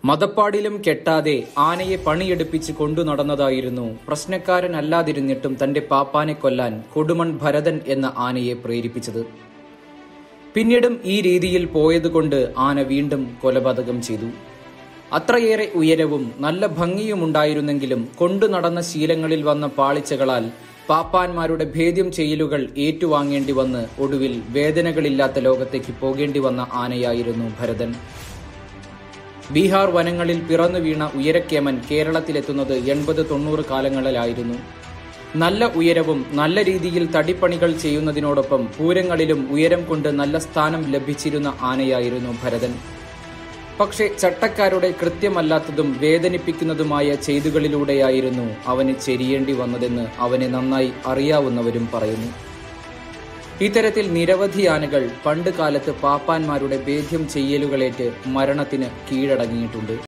മതപ്പാടിലും കെട്ടാതെ ആനയെ പണിയെടുപ്പിച്ച് കൊണ്ടു നടന്നതായിരുന്നു പ്രശ്നക്കാരനല്ലാതിരുന്നിട്ടും തന്റെ പാപ്പാനെ കൊല്ലാൻ കൊടുമൺ ഭരതൻ എന്ന ആനയെ പ്രേരിപ്പിച്ചത് പിന്നീടും ഈ രീതിയിൽ പോയതുകൊണ്ട് ആന വീണ്ടും കൊലപാതകം ചെയ്തു അത്രയേറെ ഉയരവും നല്ല ഭംഗിയുമുണ്ടായിരുന്നെങ്കിലും കൊണ്ടു നടന്ന ശീലങ്ങളിൽ വന്ന പാളിച്ചകളാൽ പാപ്പാന്മാരുടെ ഭേദ്യം ചെയ്യലുകൾ ഏറ്റുവാങ്ങേണ്ടി വന്ന് ഒടുവിൽ വേദനകളില്ലാത്ത ലോകത്തേക്ക് പോകേണ്ടി വന്ന ആനയായിരുന്നു ഭരതൻ ബീഹാർ വനങ്ങളിൽ പിറന്നു വീണ ഉയരക്കേമൻ കേരളത്തിലെത്തുന്നത് എൺപത് തൊണ്ണൂറ് കാലങ്ങളിലായിരുന്നു നല്ല ഉയരവും നല്ല രീതിയിൽ തടിപ്പണികൾ ചെയ്യുന്നതിനോടൊപ്പം പൂരങ്ങളിലും ഉയരം കൊണ്ട് നല്ല സ്ഥാനം ലഭിച്ചിരുന്ന ആനയായിരുന്നു ഭരതൻ പക്ഷേ ചട്ടക്കാരുടെ കൃത്യമല്ലാത്തതും വേദനിപ്പിക്കുന്നതുമായ ചെയ്തുകളിലൂടെയായിരുന്നു അവന് ചെരിയേണ്ടി വന്നതെന്ന് അവനെ നന്നായി അറിയാവുന്നവരും പറയുന്നു ഇത്തരത്തിൽ നിരവധി ആനകൾ പണ്ട് കാലത്ത് പാപ്പാന്മാരുടെ ഭേദ്യം ചെയ്യലുകളേറ്റ് മരണത്തിന് കീഴടങ്ങിയിട്ടുണ്ട്